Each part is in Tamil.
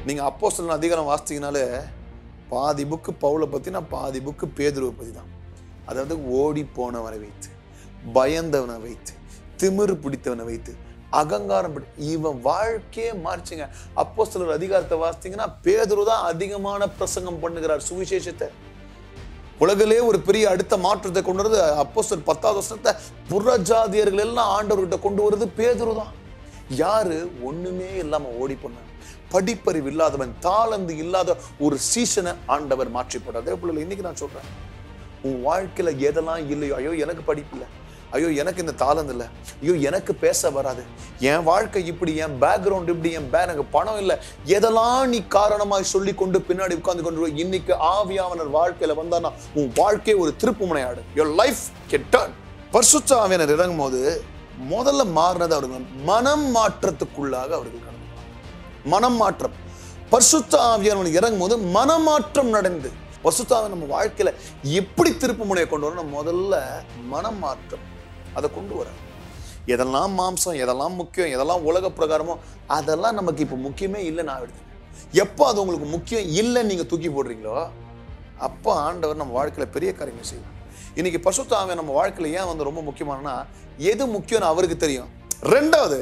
நீங்க அப்போ அதிகாரம் வாசித்தீங்கனாலே பாதி புக்கு பவுலை பத்தி நான் பாதி புக்கு பேதுருவை பத்தி தான் அதாவது ஓடி போனவனை வைத்து பயந்தவனை வைத்து திமிரு பிடித்தவனை வைத்து அகங்காரம் பிடி இவன் வாழ்க்கையே மாறிச்சுங்க அப்போ சிலர் அதிகாரத்தை வாசித்தீங்கன்னா பேதுரு தான் அதிகமான பிரசங்கம் பண்ணுகிறார் சுவிசேஷத்தை உலகிலே ஒரு பெரிய அடுத்த மாற்றத்தை கொண்டு வருது அப்போ பத்தாவது வருஷத்தை புறஜாதியர்கள் எல்லாம் ஆண்டவர்கிட்ட கொண்டு வருது பேதுரு தான் யாரு ஒண்ணுமே இல்லாம ஓடி போனான் படிப்பறிவு இல்லாதவன் தாளந்து இல்லாத ஒரு சீசனை ஆண்டவர் மாற்றி போட்டார் அதே போல இன்னைக்கு நான் சொல்றேன் உன் வாழ்க்கையில எதெல்லாம் இல்லையோ ஐயோ எனக்கு படிப்பு இல்லை ஐயோ எனக்கு இந்த தாளந்து இல்லை ஐயோ எனக்கு பேச வராது என் வாழ்க்கை இப்படி என் பேக்ரவுண்ட் இப்படி என் பே எனக்கு பணம் இல்லை எதெல்லாம் நீ காரணமாய் சொல்லி கொண்டு பின்னாடி உட்கார்ந்து கொண்டு வருவ? இன்னைக்கு ஆவியானவர் வாழ்க்கையில வந்தானா உன் வாழ்க்கை ஒரு திருப்பு முனையாடு யோர் லைஃப் கெட்டான் பரிசுத்த ஆவியானர் இறங்கும் போது முதல்ல மாறினது அவர்கள் மனம் மாற்றத்துக்குள்ளாக அவர்கள் கடந்து மனம் மாற்றம் பரிசுத்த ஆவியானவன் இறங்கும் போது மனமாற்றம் நடந்து பரிசுத்தாவை நம்ம வாழ்க்கையில எப்படி திருப்பு முனையை கொண்டு வரணும் முதல்ல மனம் மாற்றம் அதை கொண்டு வர எதெல்லாம் மாம்சம் எதெல்லாம் முக்கியம் எதெல்லாம் உலக பிரகாரமோ அதெல்லாம் நமக்கு இப்போ முக்கியமே இல்லை நான் எடுத்துங்க எப்போ அது உங்களுக்கு முக்கியம் இல்லைன்னு நீங்க தூக்கி போடுறீங்களோ அப்போ ஆண்டவர் நம்ம வாழ்க்கையில பெரிய காரியங்கள் செய்வார் இன்னைக்கு பசுத்தாவை நம்ம வாழ்க்கையில ஏன் வந்து ரொம்ப முக்கியமானனா எது முக்கியம்னு அவருக்கு தெரியும் ரெண்டாவது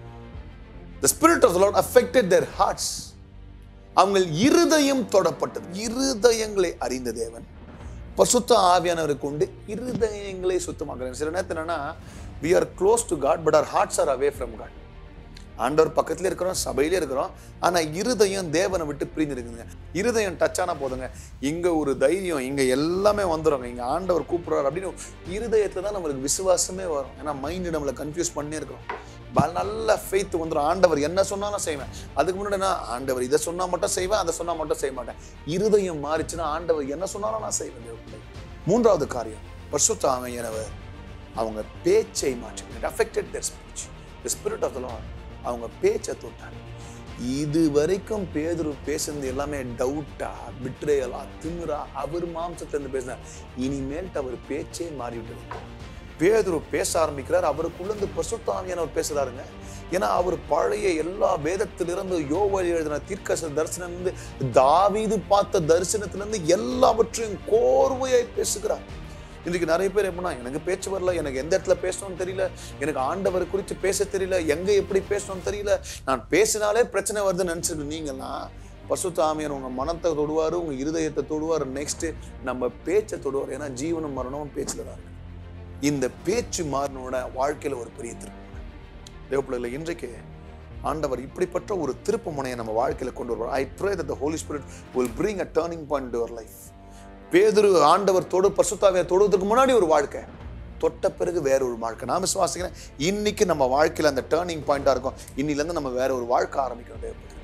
the spirit of the lord affected their hearts அவங்கள் இருதயம் தொடப்பட்டது இருதயங்களை அறிந்த தேவன் பசுத்த ஆவியானவரை கொண்டு இருதயங்களை சுத்தமாக்குறேன் சில நேரத்தில் என்னன்னா we are close to god but our hearts are away from god ஆண்டவர் பக்கத்துல இருக்கிறோம் சபையிலே இருக்கிறோம் ஆனா இருதயம் தேவனை விட்டு பிரிஞ்சு இருக்குதுங்க இருதயம் டச் ஆனா போதுங்க இங்க ஒரு தைரியம் இங்க எல்லாமே வந்துருங்க இங்க ஆண்டவர் கூப்பிடுறாரு அப்படின்னு இருதயத்துல தான் நம்மளுக்கு விசுவாசமே வரும் ஏன்னா மைண்ட் நம்மளை கன்ஃபியூஸ் பண்ணி இருக்கிறோம் ப- நல்ல ஃபெய்த் வந்துடும் ஆண்டவர் என்ன சொன்னாலும் செய்வேன் அதுக்கு முன்னாடி நான் ஆண்டவர் இதை சொன்னா மட்டும் செய்வேன் அதை சொன்னா மட்டும் செய்ய மாட்டேன் இருதயம் மாறிச்சுன்னா ஆண்டவர் என்ன சொன்னாலும் நான் செய்வேன் தேவ பிள்ளை. மூன்றாவது காரியம் பரிசுத்த ஆமையனவர் அவங்க பேச்சை மாற்றி it affected their speech the spirit of the lord அவங்க பேச்சை தொட்டார் இது வரைக்கும் பேதுரு பேசுனது எல்லாமே டவுட்டா பிட்ரேயலா திமிரா அவர் மாம்சத்திலிருந்து பேசினார் இனிமேல்ட்டு அவர் பேச்சே மாறிவிட்டது பேதுரு பேச ஆரம்பிக்கிறார் அவருக்குள்ள இருந்து பசுத்தாமியானவர் பேசுறாருங்க ஏன்னா அவர் பழைய எல்லா வேதத்திலிருந்து யோவல் எழுதின தீர்க்கச தரிசனத்திலிருந்து தாவீது பார்த்த தரிசனத்திலிருந்து எல்லாவற்றையும் கோர்வையாய் பேசுகிறார் இன்னைக்கு நிறைய பேர் எப்படின்னா எனக்கு பேச்சு வரல எனக்கு எந்த இடத்துல பேசணும்னு தெரியல எனக்கு ஆண்டவர் குறித்து பேச தெரியல எங்க எப்படி பேசணும்னு தெரியல நான் பேசினாலே பிரச்சனை வருதுன்னு நினைச்சிட்டு நீங்களாம் பசுத்தாமியர் உங்க மனத்தை தொடுவாரு உங்க இருதயத்தை தொடுவார் நெக்ஸ்ட் நம்ம பேச்சை தொடுவார் ஏன்னா ஜீவனும் மரணமும் பேச்சுல தான் இருக்கு இந்த பேச்சு மாறினோட வாழ்க்கையில ஒரு பெரிய திருப்பு தேவப்பிள்ளைகளை இன்றைக்கு ஆண்டவர் இப்படிப்பட்ட ஒரு திருப்பு முனையை நம்ம வாழ்க்கையில கொண்டு வருவார் I pray that the holy spirit will bring a turning point to your life பேதுரு ஆண்டவர் தொடு பசுத்தாவியை தொடுவதற்கு முன்னாடி ஒரு வாழ்க்கை தொட்ட பிறகு வேற ஒரு வாழ்க்கை நான் விசுவாசிக்கிறேன் இன்னைக்கு நம்ம வாழ்க்கையில அந்த டேர்னிங் பாயிண்டா இருக்கும் இன்னில இருந்து நம்ம வேற ஒரு வாழ்க்கை ஆரம்பிக்கிறோம் தேவப்பிள்ளை